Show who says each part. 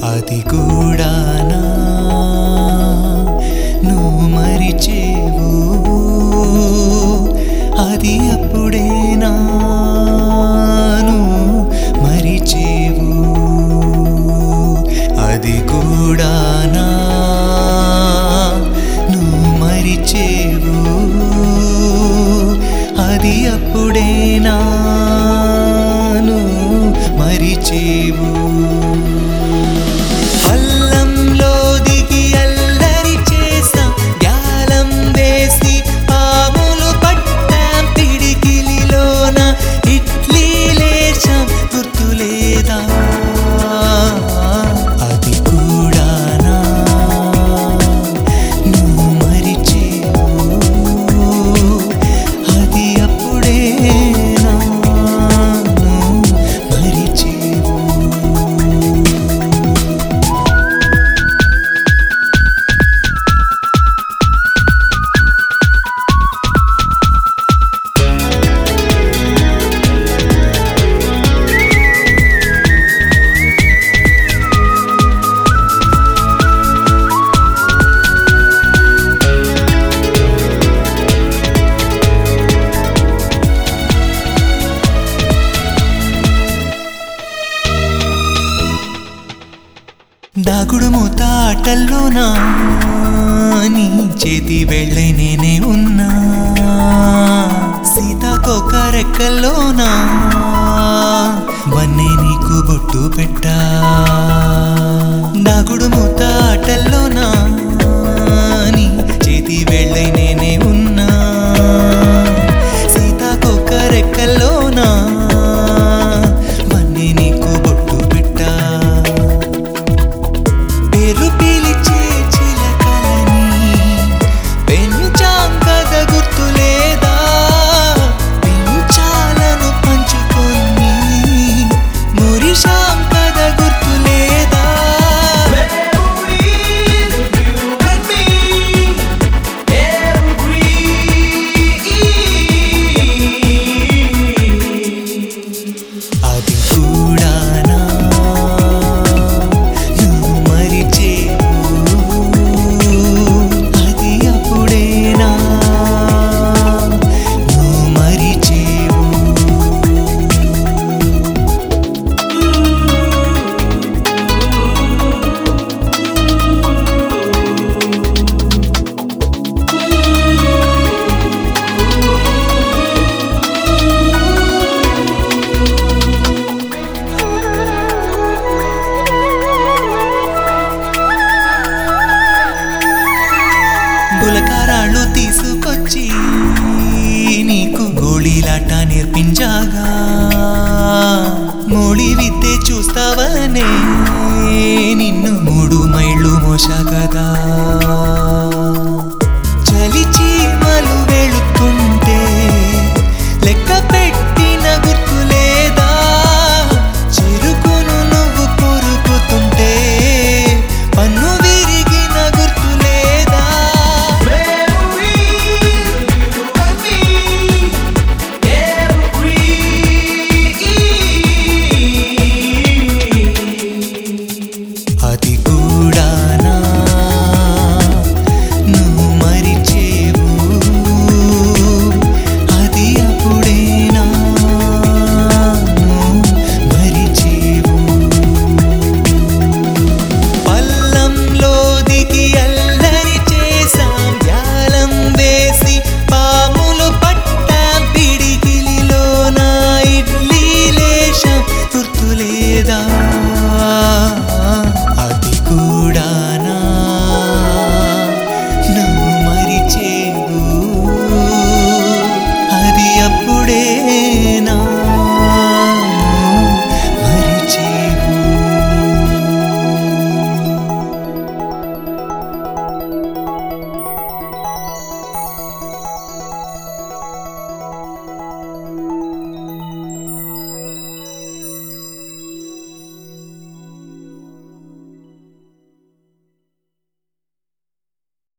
Speaker 1: అది కూడానా నువ్వు మరిచేవు అది అప్పుడేనా నువ్వు మరిచేవు అది కూడానా నువ్వు మరిచేవు అది అప్పుడేనా నువ్వు మరిచేవు అల్లంలో దిగి అల్లరి చేసాం గ్యాలం వేసి పాములు పట్టాం పిడికిలిలోన ఇడ్లీ లేచాం గుర్తులేదా అది కూడానా నువ్వు మరిచేవు అది అప్పుడేనా నువ్వు మరిచేవు దాగుడు మూత ఆటల్లోనా నీ చేతి వెళ్ళే నేనే ఉన్నా సీతాకోక రెక్కల్లోనా వన్నే నీకు బొట్టు పెట్టా దాగుడు మూత ఆటల్లోనా నీ చేతి వెళ్ళే నేనే ఉన్నా సీతాకోక రెక్కల్లోనా వన్నే నీకు బొట్టు పెట్టా పేరు పిలిచే చిలకలని పెంచాం కథ గుర్తులేదా పెంచాలను పంచుకొని మురిశాం కథ గుర్తులేదా అది కూడానా నువ్వు మరిచేవు అది అప్పుడేనా నువ్వు మరిచేవు గులకారాళ్ళు తీసుకొచ్చి నీకు గోళీలాట నేర్పించాగా మోళీ విద్యే చూస్తావనే